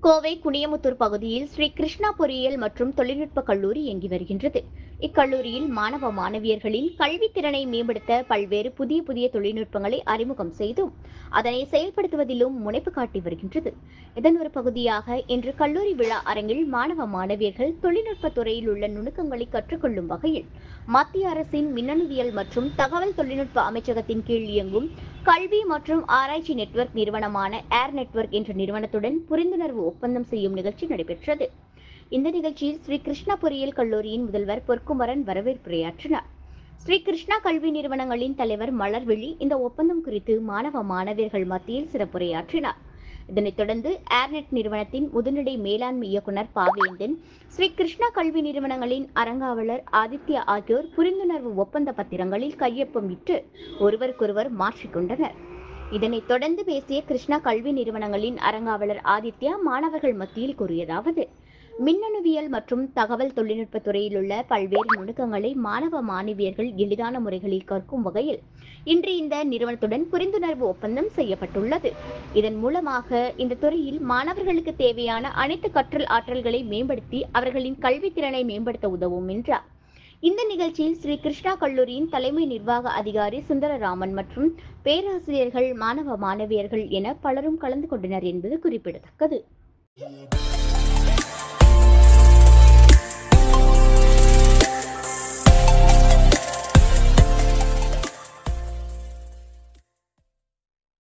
கோவை குனியமுத்தூர் பகுதியில் ஸ்ரீ கிருஷ்ணா பொறியியல் மற்றும் தொழில்நுட்ப கல்லூரி இயங்கி வருகின்றது இக்கல்லூரியில் மாணவ மாணவியர்களின் கல்வி திறனை மேம்படுத்த பல்வேறு புதிய புதிய தொழில்நுட்பங்களை அறிமுகம் செய்தும் அதனை செயல்படுத்துவதிலும் முனைப்பு காட்டி வருகின்றது இதன் ஒரு பகுதியாக இன்று கல்லூரி விழா அரங்கில் மாணவ மாணவியர்கள் தொழில்நுட்ப துறையில் உள்ள நுணுக்கங்களை கற்றுக்கொள்ளும் வகையில் மத்திய அரசின் மின்னணுவியல் மற்றும் தகவல் தொழில்நுட்ப அமைச்சகத்தின் கீழ் இயங்கும் கல்வி மற்றும் ஆராய்ச்சி நெட்வொர்க் நிறுவனமான ஏர் நெட்வொர்க் என்ற நிறுவனத்துடன் புரிந்துணர்வு ஒப்பந்தம் செய்யும் நிகழ்ச்சி நடைபெற்றது இந்த நிகழ்ச்சியில் ஸ்ரீ கிருஷ்ணா பொறியியல் கல்லூரியின் முதல்வர் பொற்குமரன் வரவேற்புரையாற்றினார் ஸ்ரீ கிருஷ்ணா கல்வி நிறுவனங்களின் தலைவர் மலர்விழி இந்த ஒப்பந்தம் குறித்து மாணவ மாணவியர்கள் மத்தியில் சிறப்புரையாற்றினார் இதனைத் தொடர்ந்து ஏர்நெட் நிறுவனத்தின் முதுநிலை மேலாண்மை இயக்குனர் பாவேந்தன் ஸ்ரீ கிருஷ்ணா கல்வி நிறுவனங்களின் அறங்காவலர் ஆதித்யா ஆகியோர் புரிந்துணர்வு ஒப்பந்த பத்திரங்களில் கையொப்பம் இட்டு ஒருவருக்கொருவர் மாற்றிக்கொண்டனர் இதனைத் தொடர்ந்து பேசிய கிருஷ்ணா கல்வி நிறுவனங்களின் அறங்காவலர் ஆதித்யா மாணவர்கள் மத்தியில் கூறியதாவது மின்னணுவியல் மற்றும் தகவல் தொழில்நுட்ப துறையில் உள்ள பல்வேறு நுணுக்கங்களை மாணவ மாணவியர்கள் எளிதான முறைகளில் கற்கும் வகையில் இன்று இந்த நிறுவனத்துடன் புரிந்துணர்வு ஒப்பந்தம் செய்யப்பட்டுள்ளது இதன் மூலமாக இந்த துறையில் மாணவர்களுக்கு தேவையான அனைத்து கற்றல் ஆற்றல்களை மேம்படுத்தி அவர்களின் கல்வி திறனை மேம்படுத்த உதவும் என்றார் இந்த நிகழ்ச்சியில் ஸ்ரீ கிருஷ்ணா கல்லூரியின் தலைமை நிர்வாக அதிகாரி சுந்தரராமன் மற்றும் பேராசிரியர்கள் மாணவ மாணவியர்கள் என பலரும் கலந்து கொண்டனர் என்பது குறிப்பிடத்தக்கது